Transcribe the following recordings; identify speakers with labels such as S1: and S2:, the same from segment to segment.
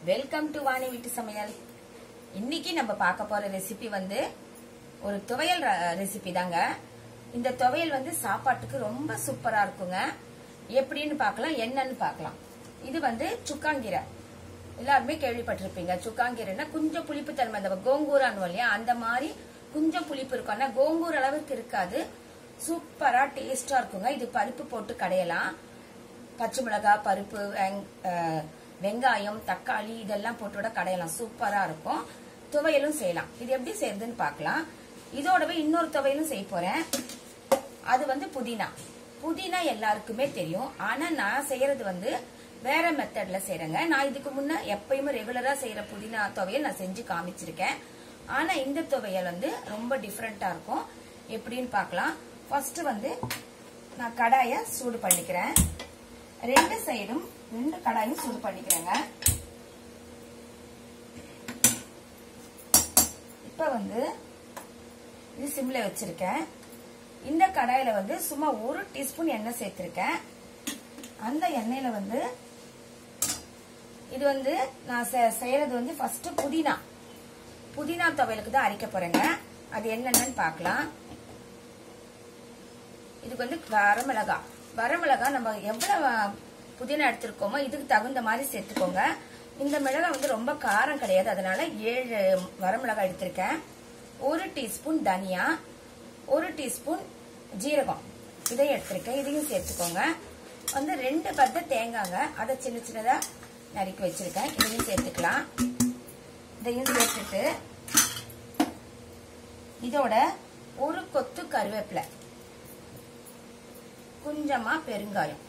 S1: welcome to Vani வீட்டு சமையல் இன்னைக்கு நம்ம பார்க்க போற ரெசிபி வந்து ஒரு துவையல் ரெசிபி தாங்க இந்த துவையல் வந்து சாப்பாட்டுக்கு ரொம்ப சூப்பரா இருக்குங்க எப்படின்னு பார்க்கலாம் என்னன்னு பார்க்கலாம் இது வந்து சுக்காங்கீரை எல்லாருமே கேள்விப்பட்டிருப்பீங்க சுக்காங்கீரைன்னா கொஞ்சம் புளிப்பு தன்மை அந்த கோங்கூரான்னு இல்லையா அந்த மாதிரி கொஞ்சம் புளிப்பு இருக்கும் ஆனா கோங்கூர் அளவுக்கு இருக்காது சூப்பரா டேஸ்டா இருக்குங்க இது பருப்பு போட்டு கடையலாம் பச்சை மிளகாய் பருப்பு வெங்- அஹ், வெங்காயம் தக்காளி இதெல்லாம் போட்டு கூட கடையலாம் சூப்பரா இருக்கும் துவையலும் செய்யலாம் இது எப்படி செய்யறதுன்னு பார்க்கலாம் இதோடவே இன்னொரு துவையலும் செய்ய போறேன் அது வந்து புதினா புதினா எல்லாருக்குமே தெரியும் ஆனா நான் செய்யறது வந்து வேற மெத்தட்ல செய்யறேங்க நான் இதுக்கு முன்ன எப்பயுமே ரெகுலரா செய்யற புதினா துவையல் நான் செஞ்சு காமிச்சிருக்கேன் ஆனா இந்த துவையல் வந்து ரொம்ப டிஃப்ரெண்டா இருக்கும் எப்படின்னு பார்க்கலாம் ஃபர்ஸ்ட் வந்து நான் கடாயை சூடு பண்ணிக்கிறேன் ரெண்டு சைடும் ரெண்டு கடாயும் சூடு பண்ணிக்கிறேங்க இப்ப வந்து இது சிம்ல வச்சிருக்கேன் இந்த கடாயில வந்து சும்மா ஒரு டீஸ்பூன் எண்ணெய் சேர்த்திருக்கேன் அந்த எண்ணெயில வந்து இது வந்து நான் செ- செய்யறது வந்து ஃபர்ஸ்ட் புதினா புதினா துவையலுக்கு தான் அரைக்க போறேங்க அது என்னென்னு பார்க்கலாம் இதுக்கு வந்து வரமிளகா வரமிளகா நம்ம எவ்வளவு புதினா எடுத்திருக்கோமோ இதுக்கு தகுந்த மாதிரி சேர்த்துக்கோங்க இந்த மிளகாய் வந்து ரொம்ப காரம் கிடையாது அதனால ஏழு வரமிளகாய் எடுத்திருக்கேன் ஒரு டீஸ்பூன் தனியா ஒரு டீஸ்பூன் ஜீரகம் இதையும் எடுத்திருக்கேன் இதையும் சேர்த்துக்கோங்க வந்து ரெண்டு பத்த தேங்காங்க அதை சின்ன சின்னதா நறுக்கி வச்சிருக்கேன் இதையும் சேர்த்துக்கலாம் இதையும் சேர்த்துட்டு இதோட ஒரு கொத்து கருவேப்பிலை கொஞ்சமா பெருங்காயம்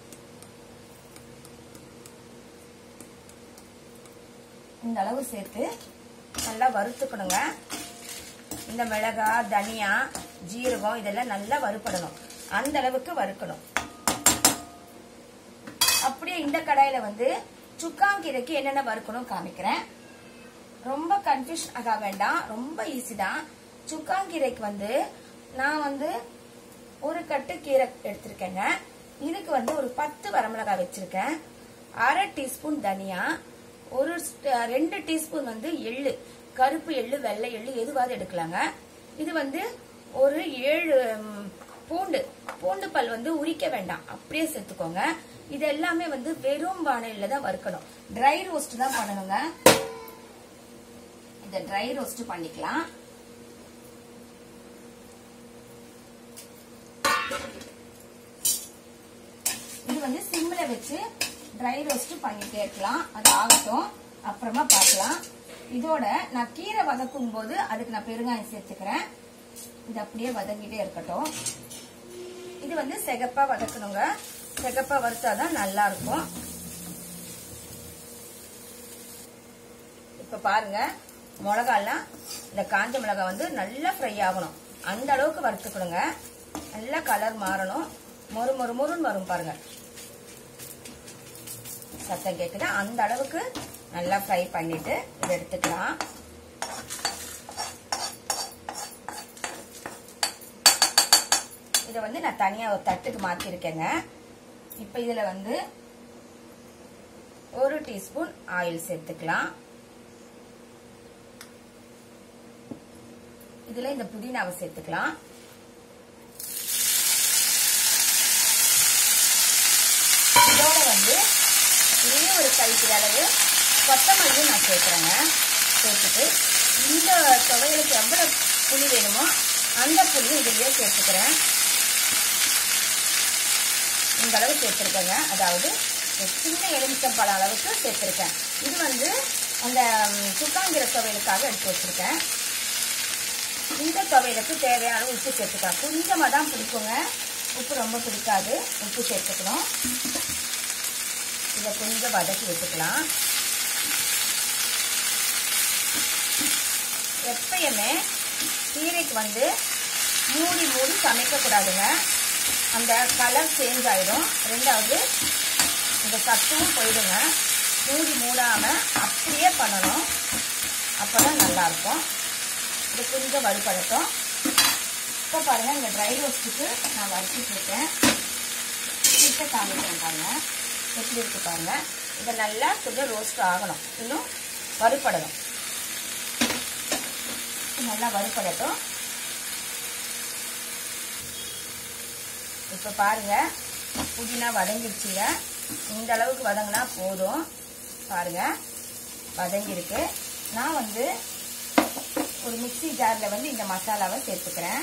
S1: இந்த அளவு சேர்த்து நல்லா வறுத்துக்கணுங்க இந்த மிளகா தனியா ஜீரகம் இதெல்லாம் நல்லா வறுப்படணும் அந்த அளவுக்கு வறுக்கணும் அப்படியே இந்த கடாயில வந்து சுக்காங்கீரைக்கு என்னென்ன வறுக்கணும் காமிக்கிறேன் ரொம்ப கன்ஃபியூஷன் ஆக வேண்டாம் ரொம்ப ஈஸி தான் சுக்காங்கீரைக்கு வந்து நான் வந்து ஒரு கட்டு கீரை எடுத்திருக்கேங்க இதுக்கு வந்து ஒரு பத்து வரமிளகாய் வச்சிருக்கேன் அரை டீஸ்பூன் தனியா ஒரு st- ரெண்டு டீஸ்பூன் வந்து எள்ளு கருப்பு எள்ளு வெள்ளை எள்ளு எதுவாவது எடுக்கலாங்க இது வந்து ஒரு ஏழு ம், பூண்டு பூண்டு பல் வந்து உரிக்க வேண்டாம் அப்படியே சேர்த்துக்கோங்க இது எல்லாமே வந்து வெறும் வானலில தான் வறுக்கணும் ட்ரை ரோஸ்ட் தான் பண்ணணுங்க இந்த ட்ரை ரோஸ்ட் பண்ணிக்கலாம் இது வந்து சிம்ல வச்சு ட்ரை ரோஸ்ட் பண்ணிட்டே இருக்கலாம் அது ஆகட்டும் அப்புறமா பார்க்கலாம் இதோட நான் கீரை வதக்கும் போது அதுக்கு நான் பெருங்காயம் சேர்த்துக்கிறேன் இது அப்படியே வதங்கிட்டே இருக்கட்டும் இது வந்து சிகப்பா வதக்கணுங்க சிகப்பா வறுத்தாதான் நல்லா இருக்கும் இப்ப பாருங்க மிளகாலாம் இந்த காஞ்ச மிளகாய் வந்து நல்லா ஃப்ரை ஆகணும் அந்த அளவுக்கு வறுத்துக்கணுங்க நல்லா கலர் மாறணும் மொறு மொறு மொறுன்னு வரும் பாருங்க சத்தம் கேக்குதா அந்த அளவுக்கு நல்லா ஃப்ரை பண்ணிட்டு இதை எடுத்துக்கலாம் இதை வந்து நான் தனியா ஒரு தட்டுக்கு மாத்திருக்கேங்க இப்ப இதுல வந்து ஒரு டீஸ்பூன் ஆயில் சேர்த்துக்கலாம் இதுல இந்த புதினாவை சேர்த்துக்கலாம் இதோட வந்து ஒரே ஒரு கைப்பிடி அளவு கொத்தமல்லியும் நான் சேர்க்குறேங்க சேர்த்துட்டு இந்த துவையலுக்கு எவ்வளவு புளி வேணுமோ அந்த புளியும் இதுலயே சேர்த்துக்கிறேன் இந்த அளவு சேர்த்துருக்கேங்க அதாவது ஒரு சின்ன எலுமிச்சம்பழம் அளவுக்கு சேர்த்துருக்கேன் இது வந்து அந்த ம், சுக்காங்கிற துவையலுக்காக எடுத்து வச்சிருக்கேன் இந்த துவையலுக்கு தேவையான அளவு உப்பு சேர்த்துக்கலாம் கொஞ்சமாக தான் பிடிக்குங்க உப்பு ரொம்ப பிடிக்காது உப்பு சேர்த்துக்கணும் இதை கொஞ்சம் வதக்கி விட்டுக்கலாம் எப்பயுமே கீரைக்கு வந்து மூடி மூடி சமைக்கக்கூடாதுங்க அந்த கலர் சேஞ்ச் ஆயிடும் ரெண்டாவது இந்த சத்தும் போயிடுங்க மூடி மூடாம அப்படியே பண்ணணும் அப்பதான் நல்லா இருக்கும் இது கொஞ்சம் வறுபடட்டும் இப்போ பாருங்க இந்த ட்ரை ரோஸ்ட்டுக்கு நான் வறுத்துட்டு இருக்கேன் கிட்ட காமிக்கிறேன் பாருங்க எப்படி இருக்கு பாருங்க இதை நல்லா கொஞ்சம் ரோஸ்ட் ஆகணும் இன்னும் வறுப்படணும் நல்லா வறுப்படட்டும் இப்போ பாருங்க புதினா வதங்கிடுச்சுங்க இந்த அளவுக்கு வதங்கினா போதும் பாருங்க வதங்கியிருக்கு நான் வந்து ஒரு மிக்சி ஜாரில் வந்து இந்த மசாலாவை சேர்த்துக்கிறேன்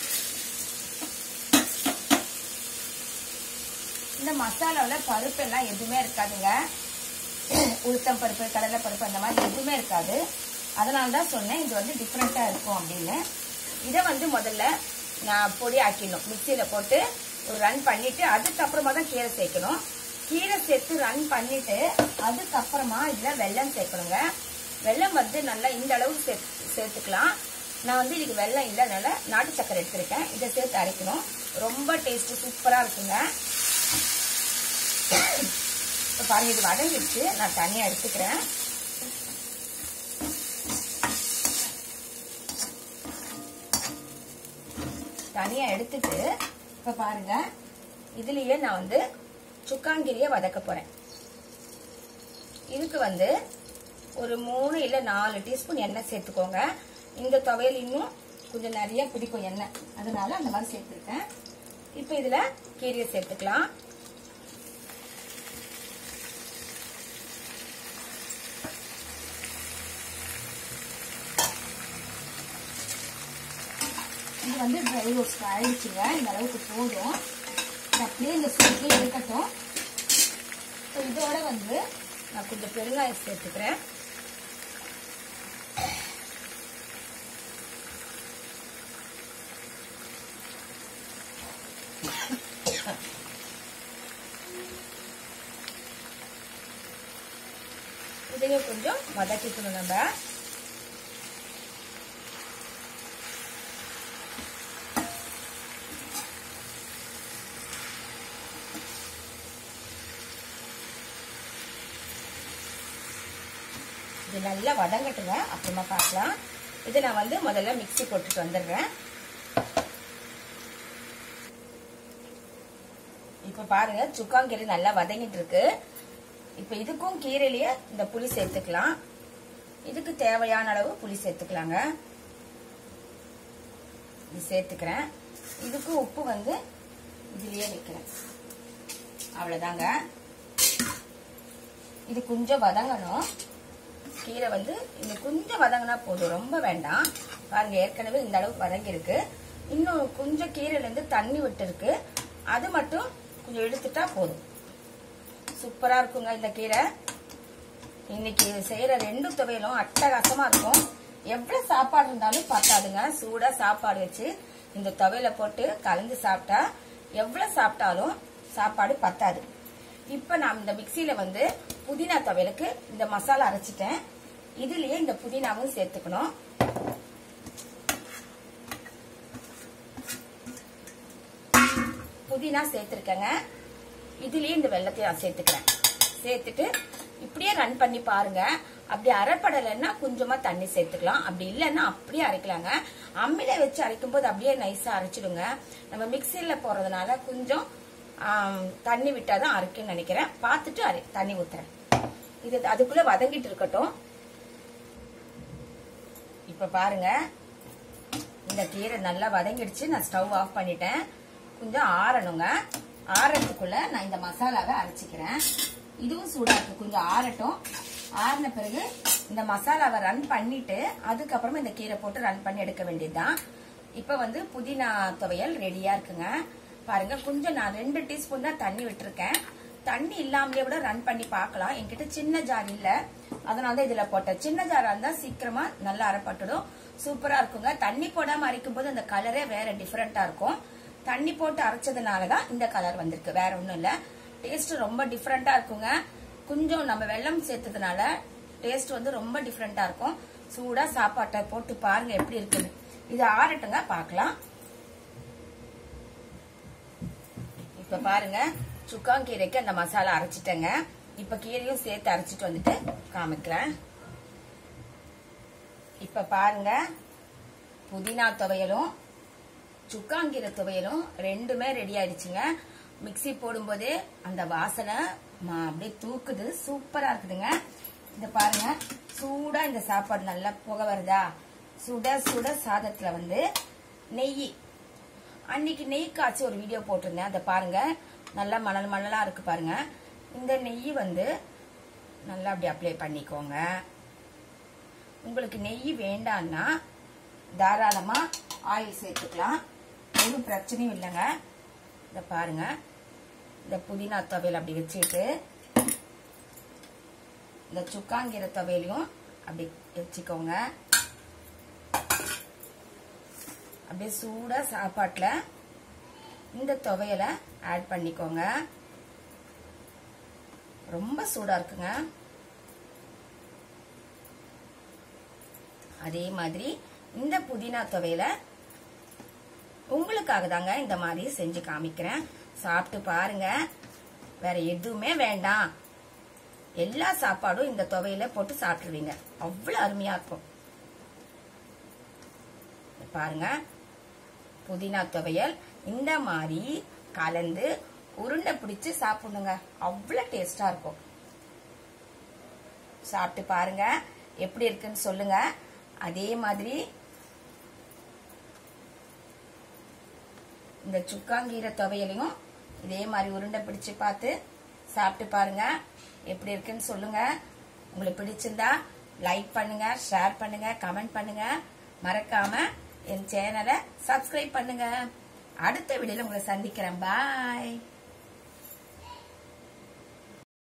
S1: இந்த மசாலாவில் பருப்பெல்லாம் எதுவுமே இருக்காதுங்க உளுத்தம் பருப்பு கடலை பருப்பு அந்த மாதிரி எதுவுமே இருக்காது அதனால தான் சொன்னேன் இது வந்து டிஃப்ரெண்ட்டாக இருக்கும் அப்படின்னு இதை வந்து முதல்ல நான் பொடி ஆக்கிடணும் மிக்சியில் போட்டு ஒரு ரன் பண்ணிட்டு அதுக்கப்புறமா தான் கீரை சேர்க்கணும் கீரை சேர்த்து ரன் பண்ணிட்டு அதுக்கப்புறமா இதில் வெல்லம் சேர்க்கணுங்க வெல்லம் வந்து நல்லா இந்த அளவுக்கு சே சேர்த்துக்கலாம் நான் வந்து இதுக்கு வெல்லம் இல்லைனால நாட்டு சக்கரை எடுத்திருக்கேன் இதை சேர்த்து அரைக்கணும் ரொம்ப டேஸ்ட்டு சூப்பராக இருக்குங்க இப்போ பாருங்க இது வதங்கிடுச்சு நான் தனியாக எடுத்துக்கிறேன் தனியாக எடுத்துட்டு இப்போ பாருங்க இதுலேயே நான் வந்து சுக்காங்கிரியை வதக்க போகிறேன் இதுக்கு வந்து ஒரு மூணு இல்லை நாலு டீஸ்பூன் எண்ணெய் சேர்த்துக்கோங்க இந்த துவையல் இன்னும் கொஞ்சம் நிறைய பிடிக்கும் எண்ணெய் அதனால அந்த மாதிரி சேர்த்துருக்கேன் இப்போ இதில் கீரையை சேர்த்துக்கலாம் இது வந்து ட்ரை ரோஸ்ட் ஆயிடுச்சுங்க இந்த அளவுக்கு போதும் இது அப்படியே இந்த சூட்லேயே இருக்கட்டும் இப்போ இதோட வந்து நான் கொஞ்சம் பெருங்காயம் சேர்த்துக்கிறேன் இதையும் கொஞ்சம் வதக்கிக்கணும் நம்ம இது நல்லா வதங்கட்டுங்க அப்புறமா பார்க்கலாம் இது நான் வந்து முதல்ல மிக்ஸி போட்டுட்டு வந்துடுறேன் இப்ப பாருங்க சுக்காங்கீரை நல்லா வதங்கிட்டு இருக்கு இப்ப இதுக்கும் கீரையிலேயே இந்த புளி சேர்த்துக்கலாம் இதுக்கு தேவையான அளவு புளி சேர்த்துக்கலாங்க இது சேர்த்துக்கிறேன் இதுக்கு உப்பு வந்து இதுலயே வைக்கிறேன் அவ்வளவுதாங்க இது கொஞ்சம் வதங்கணும் கீரை வந்து இந்த கொஞ்சம் வதங்கினா போதும் ரொம்ப வேண்டாம் பாருங்க ஏற்கனவே இந்த அளவுக்கு வதங்கியிருக்கு இன்னும் கொஞ்சம் கீரையில இருந்து தண்ணி விட்டு இருக்கு அது மட்டும் கொஞ்சம் எடுத்துட்டா போதும் சூப்பரா இருக்குங்க இந்த கீரை இன்னைக்கு செய்யற ரெண்டு துவையலும் அட்டகாசமா இருக்கும் எவ்வளவு சாப்பாடு இருந்தாலும் பத்தாதுங்க சூடா சாப்பாடு வச்சு இந்த துவையில போட்டு கலந்து சாப்பிட்டா எவ்வளவு சாப்பிட்டாலும் சாப்பாடு பத்தாது இப்ப நான் இந்த மிக்சியில வந்து புதினா துவையலுக்கு இந்த மசாலா அரைச்சிட்டேன் இதுலயே இந்த புதினாவும் சேர்த்துக்கணும் புதினா சேர்த்திருக்கேங்க இதுலயே இந்த வெள்ளத்தையும் நான் சேர்த்துக்கிறேன் சேர்த்துட்டு இப்படியே ரன் பண்ணி பாருங்க அப்படி அரைப்படலைன்னா கொஞ்சமா தண்ணி சேர்த்துக்கலாம் அப்படி இல்லைன்னா அப்படியே அரைக்கலாங்க அம்மில வச்சு அரைக்கும் போது அப்படியே நைஸா அரைச்சிடுங்க நம்ம மிக்சியில போறதுனால கொஞ்சம் ஆம், தண்ணி விட்டாதான் அரைக்கும்னு நினைக்கிறேன் பார்த்துட்டு அரை தண்ணி ஊத்துறேன் இது அதுக்குள்ள வதங்கிட்டு இருக்கட்டும் இப்ப பாருங்க இந்த கீரை நல்லா வதங்கிடுச்சு நான் ஸ்டவ் ஆஃப் பண்ணிட்டேன் கொஞ்சம் ஆறணுங்க ஆறதுக்குள்ள நான் இந்த மசாலாவை அரைச்சிக்கிறேன் இதுவும் சூடா இருக்கு கொஞ்சம் ஆறட்டும் ஆறின பிறகு இந்த மசாலாவை ரன் பண்ணிட்டு அதுக்கப்புறமா இந்த கீரை போட்டு ரன் பண்ணி எடுக்க வேண்டியதுதான் இப்ப வந்து புதினா துவையல் ரெடியா இருக்குங்க பாருங்க கொஞ்சம் நான் ரெண்டு டீஸ்பூன் தான் தண்ணி விட்டுருக்கேன் தண்ணி இல்லாமலே கூட ரன் பண்ணி பார்க்கலாம் என்கிட்ட சின்ன ஜார் இல்ல அதனால தான் இதுல போட்டேன் சின்ன ஜாரா இருந்தா சீக்கிரமா நல்லா அரைப்பட்டுடும் சூப்பரா இருக்குங்க தண்ணி போடாம அரைக்கும் போது அந்த கலரே வேற டிஃபரெண்டா இருக்கும் தண்ணி போட்டு அரைச்சதுனாலதான் இந்த கலர் வந்திருக்கு வேற ஒண்ணும் இல்ல டேஸ்ட் ரொம்ப டிஃபரெண்டா இருக்குங்க கொஞ்சம் நம்ம வெல்லம் சேர்த்ததுனால டேஸ்ட் வந்து ரொம்ப டிஃபரெண்டா இருக்கும் சூடா சாப்பாட்டை போட்டு பாருங்க எப்படி இருக்குன்னு இது ஆறட்டுங்க பார்க்கலாம் இப்ப பாருங்க சுக்காங்கீரைக்கு அந்த மசாலா அரைச்சிட்டேங்க இப்ப கீரையும் சேர்த்து அரைச்சிட்டு வந்துட்டு காமிக்கிறேன் இப்ப பாருங்க புதினா துவையலும் சுக்காங்கீரை துவையலும் ரெண்டுமே ரெடி ஆயிடுச்சுங்க மிக்ஸி போடும்போதே அந்த வாசனை மா அப்படியே தூக்குது சூப்பரா இருக்குதுங்க இந்த பாருங்க சூடா இந்த சாப்பாடு நல்லா புகை வருதா சுட சுட சாதத்துல வந்து நெய் அன்னைக்கு நெய் காய்ச்சி ஒரு வீடியோ போட்டிருந்தேன் அதை பாருங்க நல்லா மணல் மணலா இருக்கு பாருங்க இந்த நெய் வந்து நல்லா அப்படி அப்ளை பண்ணிக்கோங்க உங்களுக்கு நெய் வேண்டாம்னா தாராளமா ஆயில் சேர்த்துக்கலாம் ஒரு பிரச்சனையும் இல்லைங்க இத பாருங்க இந்த புதினா துவையல் அப்படி வச்சுட்டு இந்த சுக்காங்கீரை துவையலையும் அப்படி வச்சுக்கோங்க அப்படியே சூடா சாப்பாட்டுல இந்த துவையலை ஆட் பண்ணிக்கோங்க ரொம்ப சூடா இருக்குங்க அதே மாதிரி இந்த புதினா துவையலை உங்களுக்காக தாங்க இந்த மாதிரி செஞ்சு காமிக்கிறேன் சாப்பிட்டு பாருங்க வேற எதுவுமே வேண்டாம் எல்லா சாப்பாடும் இந்த துவையில போட்டு சாப்பிட்டுருவீங்க அவ்வளவு அருமையா இருக்கும் பாருங்க புதினா துவையல் இந்த மாதிரி கலந்து உருண்டை பிடிச்சு சாப்பிடணுங்க அவ்வளவு டேஸ்டா இருக்கும் சாப்பிட்டு பாருங்க எப்படி இருக்குன்னு சொல்லுங்க அதே மாதிரி இந்த சுக்காங்கீரை துவையலையும் இதே மாதிரி உருண்டை பிடிச்சு பார்த்து சாப்பிட்டு பாருங்க எப்படி இருக்குன்னு சொல்லுங்க உங்களுக்கு பிடிச்சிருந்தா லைக் பண்ணுங்க ஷேர் பண்ணுங்க கமெண்ட் பண்ணுங்க மறக்காம என் சேனலை சப்ஸ்கிரைப் பண்ணுங்க அடுத்த வீடியோல உங்களை சந்திக்கிறேன் பாய்